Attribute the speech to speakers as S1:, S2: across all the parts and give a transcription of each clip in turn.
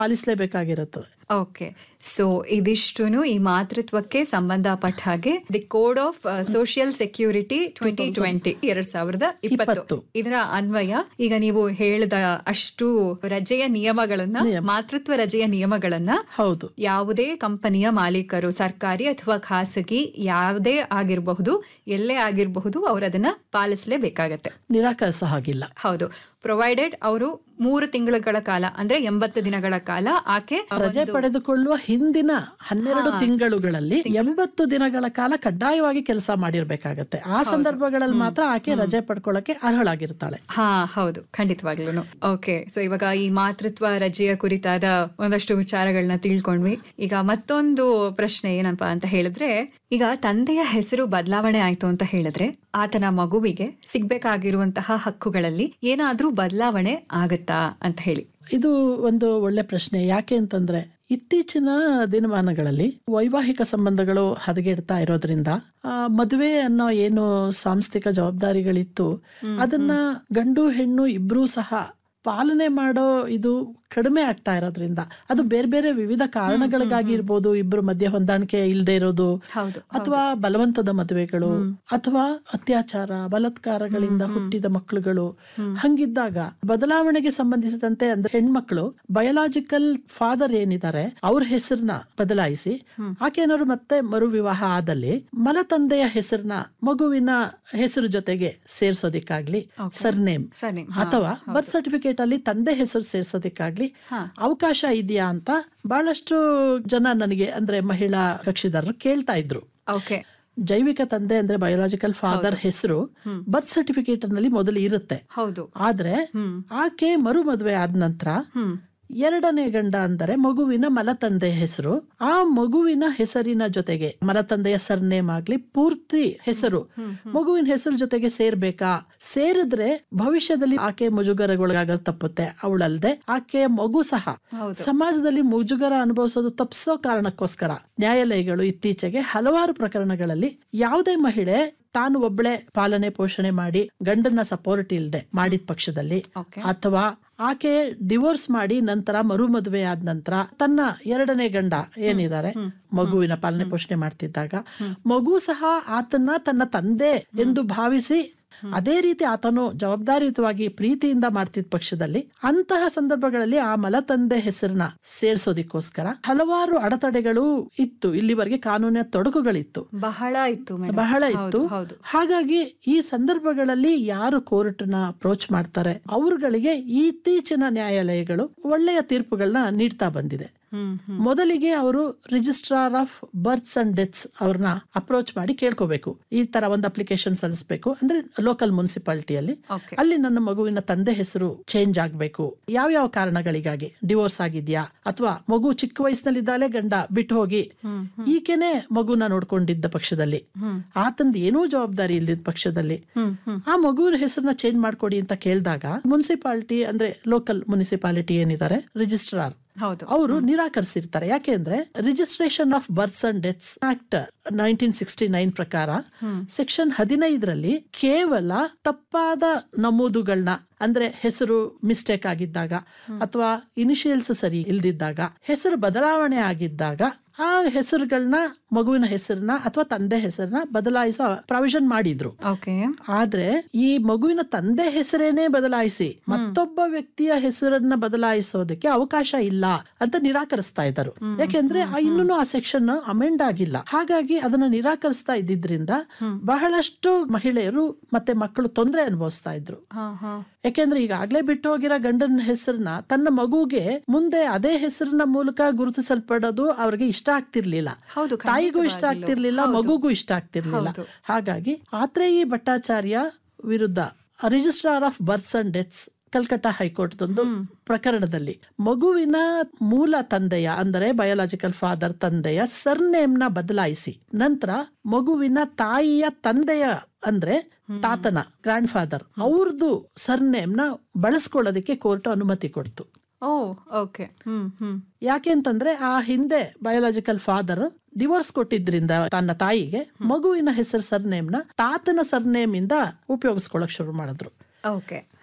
S1: ಪಾಲಿಸಲೇಬೇಕಾಗಿರುತ್ತದೆ
S2: okay so ಇದಿಷ್ಟು ಈ ಮಾತೃತ್ವಕ್ಕೆ ಸಂಬಂಧಪಟ್ಟ ಹಾಗೆ the code of social security twenty twenty ಎರಡ್ ಸಾವಿರದ ಇಪ್ಪತ್ತು
S1: ಇಪ್ಪತ್ತು.
S2: ಇದರ ಅನ್ವಯ ಈಗ ನೀವು ಹೇಳಿದ ಅಷ್ಟು ರಜೆಯ ನಿಯಮಗಳನ್ನ ಮಾತೃತ್ವ ರಜೆಯ ನಿಯಮಗಳನ್ನ
S1: ಹೌದು
S2: ಯಾವುದೇ ಕಂಪನಿಯ ಮಾಲೀಕರು ಸರ್ಕಾರಿ ಅಥವಾ ಖಾಸಗಿ ಯಾವುದೇ ಆಗಿರಬಹುದು ಎಲ್ಲೇ ಆಗಿರಬಹುದು ಅವರು ಅದನ್ನ ಪಾಲಿಸಲೇಬೇಕಾಗತ್ತೆ
S1: ನಿರಾಕರಿಸೋ ಹಾಗಿಲ್ಲ
S2: ಹೌದು ಪ್ರೊವೈಡೆಡ್ ಅವರು ಮೂರು ತಿಂಗಳುಗಳ ಕಾಲ ಅಂದ್ರೆ ಎಂಬತ್ತು ದಿನಗಳ ಕಾಲ ಆಕೆ
S1: ರಜೆ ಪಡೆದುಕೊಳ್ಳುವ ಹಿಂದಿನ ಹನ್ನೆರಡು ತಿಂಗಳುಗಳಲ್ಲಿ ಎಂಬತ್ತು ದಿನಗಳ ಕಾಲ ಕಡ್ಡಾಯವಾಗಿ ಕೆಲಸ ಮಾಡಿರ್ಬೇಕಾಗತ್ತೆ ಆ ಸಂದರ್ಭಗಳಲ್ಲಿ ಮಾತ್ರ ಆಕೆ ರಜೆ ಪಡ್ಕೊಳ್ಳಕ್ಕೆ ಅರ್ಹಳಾಗಿರ್ತಾಳೆ
S2: ಹಾ ಹೌದು ಖಂಡಿತವಾಗ್ಲೂ ಓಕೆ ಸೊ ಇವಾಗ ಈ ಮಾತೃತ್ವ ರಜೆಯ ಕುರಿತಾದ ಒಂದಷ್ಟು ವಿಚಾರಗಳನ್ನ ತಿಳ್ಕೊಂಡ್ವಿ ಈಗ ಮತ್ತೊಂದು ಪ್ರಶ್ನೆ ಏನಪ್ಪಾ ಅಂತ ಹೇಳಿದ್ರೆ ಈಗ ತಂದೆಯ ಹೆಸರು ಬದಲಾವಣೆ ಆಯ್ತು ಅಂತ ಹೇಳಿದ್ರೆ ಆತನ ಮಗುವಿಗೆ ಸಿಗ್ಬೇಕಾಗಿರುವಂತಹ ಹಕ್ಕುಗಳಲ್ಲಿ ಏನಾದ್ರೂ ಬದಲಾವಣೆ ಆಗತ್ತಾ ಅಂತ ಹೇಳಿ
S1: ಇದು ಒಂದು ಒಳ್ಳೆ ಪ್ರಶ್ನೆ ಯಾಕೆ ಅಂತಂದ್ರೆ ಇತ್ತೀಚಿನ ದಿನಮಾನಗಳಲ್ಲಿ ವೈವಾಹಿಕ ಸಂಬಂಧಗಳು ಹದಗೆಡ್ತಾ ಇರೋದ್ರಿಂದ ಆ, ಮದುವೆ ಅನ್ನೋ ಏನು ಸಾಂಸ್ಥಿಕ ಜವಾಬ್ದಾರಿಗಳಿತ್ತು ಅದನ್ನ ಗಂಡು ಹೆಣ್ಣು ಇಬ್ರೂ ಸಹ ಪಾಲನೆ ಮಾಡೋ ಇದು ಕಡಿಮೆ ಆಗ್ತಾ ಇರೋದ್ರಿಂದ ಅದು ಬೇರೆ ಬೇರೆ ವಿವಿಧ ಕಾರಣಗಳಿಗಾಗಿ ಇರ್ಬೋದು ಇಬ್ರು ಮಧ್ಯೆ ಹೊಂದಾಣಿಕೆ ಇಲ್ಲದೆ ಇರೋದು
S2: ಹೌದು
S1: ಅಥವಾ ಬಲವಂತದ ಮದುವೆಗಳು ಅಥವಾ ಅತ್ಯಾಚಾರ ಬಲಾತ್ಕಾರಗಳಿಂದ ಹುಟ್ಟಿದ ಮಕ್ಕಳುಗಳು ಹಂಗಿದ್ದಾಗ ಬದಲಾವಣೆಗೆ ಸಂಬಂಧಿಸಿದಂತೆ ಅಂದ್ರೆ ಹೆಣ್ಮಕ್ಳು ಬಯೋಲಾಜಿಕಲ್ ಫಾದರ್ ಏನಿದ್ದಾರೆ ಅವ್ರ ಹೆಸರನ್ನ ಬದಲಾಯಿಸಿ ಆಕೆಯವರು ಮತ್ತೆ ಮರು ವಿವಾಹ ಆದಲ್ಲಿ ಮಲತಂದೆಯ ಹೆಸರನ್ನ ಮಗುವಿನ ಹೆಸರು ಜೊತೆಗೆ ಸೇರ್ಸೋದಿಕ್ಕಾಗ್ಲಿ ಸರ್ನೇಮ್
S2: ಸರಿ
S1: ಅಥವಾ ಬರ್ತ್ ಸರ್ಟಿಫಿಕೇಟ್ ಅಲ್ಲಿ ತಂದೆ ಹೆಸರು ಸೇರ್ಸೋದಿಕ್ಕಾಗ್ಲಿ ಅವಕಾಶ ಇದೆಯಾ ಅಂತ ಬಹಳಷ್ಟು ಜನ ನನಗೆ ಅಂದ್ರೆ ಮಹಿಳಾ ಕಕ್ಷಿದಾರರು ಕೇಳ್ತಾ ಇದ್ರು
S2: ಓಕೆ
S1: ಜೈವಿಕ ತಂದೆ ಅಂದ್ರೆ ಬಯೋಲಾಜಿಕಲ್ ಫಾದರ್ ಹೆಸರು ಬರ್ತ್ ಸರ್ಟಿಫಿಕೇಟ್ ನಲ್ಲಿ ಮೊದಲು ಇರುತ್ತೆ
S2: ಹೌದು
S1: ಆದ್ರೆ ಆಕೆ ಮರು ಮದುವೆ ಆದ ನಂತರ
S2: ಹ್ಮ್
S1: ಎರಡನೇ ಗಂಡ ಅಂದರೆ ಮಗುವಿನ ಮಲತಂದೆ ಹೆಸರು ಆ ಮಗುವಿನ ಹೆಸರಿನ ಜೊತೆಗೆ ಮಲತಂದೆಯ ಸರ್ನೇಮ್ ಆಗ್ಲಿ ಪೂರ್ತಿ ಹೆಸರು ಮಗುವಿನ ಹೆಸರು ಜೊತೆಗೆ ಸೇರ್ಬೇಕಾ ಸೇರಿದ್ರೆ ಭವಿಷ್ಯದಲ್ಲಿ ಆಕೆ ಮುಜುಗರಗೊಳಗಾಗೋದು ತಪ್ಪುತ್ತೆ ಅವಳಲ್ದೆ ಆಕೆಯ ಮಗು ಸಹ
S2: ಹೌದು.
S1: ಸಮಾಜದಲ್ಲಿ ಮುಜುಗರ ಅನುಭವಿಸೋದು ತಪ್ಪಿಸೋ ಕಾರಣಕ್ಕೋಸ್ಕರ ನ್ಯಾಯಾಲಯಗಳು ಇತ್ತೀಚೆಗೆ ಹಲವಾರು ಪ್ರಕರಣಗಳಲ್ಲಿ ಯಾವುದೇ ಮಹಿಳೆ ತಾನು ಒಬ್ಬಳೆ ಪಾಲನೆ ಪೋಷಣೆ ಮಾಡಿ ಗಂಡನ ಸಪೋರ್ಟ್ ಇಲ್ಲದೆ ಮಾಡಿದ ಪಕ್ಷದಲ್ಲಿ
S2: ಓಕೆ
S1: ಅಥವಾ ಆಕೆ ಡಿವೋರ್ಸ್ ಮಾಡಿ ನಂತರ ಮರು ಮದುವೆ ಆದ ನಂತರ ತನ್ನ ಎರಡನೇ ಗಂಡ ಏನಿದ್ದಾರೆ ಮಗುವಿನ ಪಾಲನೆ ಪೋಷಣೆ ಮಾಡ್ತಿದ್ದಾಗ ಮಗು ಸಹ ಆತನ್ನ ತನ್ನ ತಂದೆ ಎಂದು ಭಾವಿಸಿ ಅದೇ ರೀತಿ ಆತನು ಜವಾಬ್ದಾರಿಯುತವಾಗಿ ಪ್ರೀತಿಯಿಂದ ಮಾಡ್ತಿದ್ದ ಪಕ್ಷದಲ್ಲಿ ಅಂತಹ ಸಂದರ್ಭಗಳಲ್ಲಿ ಆ ಮಲತಂದೆ ಹೆಸರನ್ನ ಸೇರ್ಸೋದಿಕ್ಕೋಸ್ಕರ ಹಲವಾರು ಅಡೆತಡೆಗಳು ಇತ್ತು ಇಲ್ಲಿವರೆಗೆ ಕಾನೂನಿನ ತೊಡಕುಗಳಿತ್ತು
S2: ಬಹಳ ಇತ್ತು ಮೇಡಮ್
S1: ಬಹಳ ಇತ್ತು
S2: ಹೌದು
S1: ಹಾಗಾಗಿ ಈ ಸಂದರ್ಭಗಳಲ್ಲಿ ಯಾರು ಕೋರ್ಟ್ನ ಅಪ್ರೋಚ್ ಮಾಡ್ತಾರೆ ಅವರುಗಳಿಗೆ ಇತ್ತೀಚಿನ ನ್ಯಾಯಾಲಯಗಳು ಒಳ್ಳೆಯ ತೀರ್ಪುಗಳನ್ನ ನೀಡ್ತಾ ಬಂದಿದೆ
S2: ಹ್ಮ್
S1: ಮೊದಲಿಗೆ ಅವರು registrar of births and deaths ಅವ್ರನ್ನ ಅಪ್ರೋಚ್ ಮಾಡಿ ಕೇಳ್ಕೋಬೇಕು ಈ ತರ ಒಂದು ಅಪ್ಲಿಕೇಶನ್ ಸಲ್ಲಿಸಬೇಕು ಅಂದ್ರೆ ಲೋಕಲ್ ಮುನ್ಸಿಪಾಲಿಟಿಯಲ್ಲಿ
S2: ಓಕೆ
S1: ಅಲ್ಲಿ ನನ್ನ ಮಗುವಿನ ತಂದೆ ಹೆಸರು ಚೇಂಜ್ ಆಗ್ಬೇಕು ಯಾವ್ಯಾವ ಕಾರಣಗಳಿಗಾಗಿ ಡಿವೋರ್ಸ್ ಆಗಿದ್ಯಾ ಅಥವಾ ಮಗು ಚಿಕ್ಕ ವಯಸ್ಸಿನಲ್ಲಿದ್ದಾಲೆ ಗಂಡ ಬಿಟ್ಟು ಹೋಗಿ
S2: ಹ್ಮ್
S1: ಈಕೆನೆ ಮಗುನ ನೋಡ್ಕೊಂಡಿದ್ದ ಪಕ್ಷದಲ್ಲಿ
S2: ಹ್ಮ್
S1: ಆತಂದ್ ಏನೂ ಜವಾಬ್ದಾರಿ ಇಲ್ದಿದ್ದ ಪಕ್ಷದಲ್ಲಿ
S2: ಹ್ಮ್ ಹ್ಮ್
S1: ಆ ಮಗುವಿನ ಹೆಸರನ್ನ ಚೇಂಜ್ ಮಾಡ್ಕೊಡಿ ಅಂತ ಕೇಳಿದಾಗ ಮುನ್ಸಿಪಾಲಿಟಿ ಅಂದ್ರೆ ಲೋಕಲ್ ಮುನ್ಸಿಪಾಲಿಟಿ ಏನಿದ್ದಾರೆ ರಿಜಿಸ್ಟ್ರಾರ್
S2: ಹೌದು
S1: ಅವರು ನಿರಾಕರಿಸಿರ್ತಾರೆ ಯಾಕೆಂದ್ರೆ registration of births and deaths act nineteen sixty nine ಪ್ರಕಾರ ಸೆಕ್ಷನ್ ಹದಿನೈದರಲ್ಲಿ ಕೇವಲ ತಪ್ಪಾದ ನಮೂದುಗಳನ್ನ ಅಂದ್ರೆ ಹೆಸರು ಮಿಸ್ಟೇಕ್ ಆಗಿದ್ದಾಗ ಅಥವಾ ಇನಿಷಿಯಲ್ಸ್ ಸರಿ ಇಲ್ದಿದ್ದಾಗ ಹೆಸರು ಬದಲಾವಣೆ ಆಗಿದ್ದಾಗ ಆ ಹೆಸರುಗಳನ್ನ ಮಗುವಿನ ಹೆಸರನ್ನ ಅಥವಾ ತಂದೆ ಹೆಸರನ್ನ ಬದಲಾಯಿಸೋ ಪ್ರಾವಿಷನ್ ಮಾಡಿದ್ರು
S2: ಓಕೆ
S1: ಆದ್ರೆ ಈ ಮಗುವಿನ ತಂದೆ ಹೆಸರೇನೆ ಬದಲಾಯಿಸಿ ಮತ್ತೊಬ್ಬ ವ್ಯಕ್ತಿಯ ಹೆಸರನ್ನ ಬದಲಾಯಿಸೋದಕ್ಕೆ ಅವಕಾಶ ಇಲ್ಲ ಅಂತ ನಿರಾಕರಿಸ್ತಾ ಇದ್ದರು ಯಾಕೆಂದ್ರೆ ಆ ಇನ್ನೂ ಆ ಸೆಕ್ಷನ್ ಅಮೆಂಡ್ ಆಗಿಲ್ಲ ಹಾಗಾಗಿ ಅದನ್ನ ನಿರಾಕರಿಸ್ತಾ ಇದ್ದಿದ್ರಿಂದ ಬಹಳಷ್ಟು ಮಹಿಳೆಯರು ಮತ್ತೆ ಮಕ್ಕಳು ತೊಂದರೆ ಅನುಭವಿಸ್ತಾ ಇದ್ರು
S2: ಹಾ ಹಾ
S1: ಯಾಕೆಂದ್ರೆ ಈಗಾಗ್ಲೇ ಬಿಟ್ಟು ಹೋಗಿರೋ ಗಂಡನ ಹೆಸರನ್ನ ತನ್ನ ಮಗುಗೆ ಮುಂದೆ ಅದೇ ಹೆಸರಿನ ಮೂಲಕ ಗುರುತಿಸಲ್ಪಡೋದು ಅವ್ರಿಗೆ ಇಷ್ಟ ಆಗ್ತಿರ್ಲಿಲ್ಲ
S2: ಹೌದು
S1: ತಾಯಿಗೂ ಇಷ್ಟ ಆಗ್ತಿರ್ಲಿಲ್ಲ ಮಗುಗೂ ಇಷ್ಟ ಆಗ್ತಿರ್ಲಿಲ್ಲ
S2: ಹೌದು.
S1: ಹಾಗಾಗಿ ಆತ್ರೇಯಿ ಭಟ್ಟಾಚಾರ್ಯ ವಿರುದ್ಧ registrar of births and deaths Calcutta ಹೈಕೋರ್ಟ್ದೊಂದು ಪ್ರಕರಣದಲ್ಲಿ ಮಗುವಿನ ಮೂಲ ತಂದೆಯ ಅಂದರೆ ಬಯೋಲಾಜಿಕಲ್ ಫಾದರ್ ತಂದೆಯ ಸರ್ನೇಮ್ ನ ಬದಲಾಯಿಸಿ ನಂತರ ಮಗುವಿನ ತಾಯಿಯ ತಂದೆಯ ಅಂದ್ರೆ ತಾತನ ಗ್ರಾಂಡ್ ಫಾದರ್ ಅವ್ರದ್ದು ಸರ್ನೇಮ್ ನ ಬಳಸ್ಕೊಳ್ಳೋದಕ್ಕೆ ಕೋರ್ಟ್ ಅನುಮತಿ ಕೊಡ್ತು
S2: ಓ ಓಕೆ ಹ್ಮ್ ಹ್ಮ್
S1: ಯಾಕೆಂತಂದ್ರೆ ಆ ಹಿಂದೆ ಬಯೋಲಾಜಿಕಲ್ ಫಾದರ್ ಡಿವೋರ್ಸ್ ಕೊಟ್ಟಿದ್ರಿಂದ ತನ್ನ ತಾಯಿಗೆ ಮಗುವಿನ ಹೆಸರು ಸರ್ನೇಮ್ ನ ತಾತನ ಸರ್ನೇಮ್ ಇಂದ ಉಪಯೋಗಿಸ್ಕೊಳಕ್ ಶುರು ಮಾಡಿದ್ರು
S2: ಓಕೆ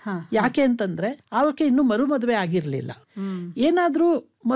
S1: ಯಾಕೆ ಅಂತಂದ್ರೆ ಆವಕ್ಕೆ ಇನ್ನು ಮರು ಮದುವೆ ಆಗಿರ್ಲಿಲ್ಲ
S2: ಹ್ಮ್
S1: ಏನಾದ್ರೂ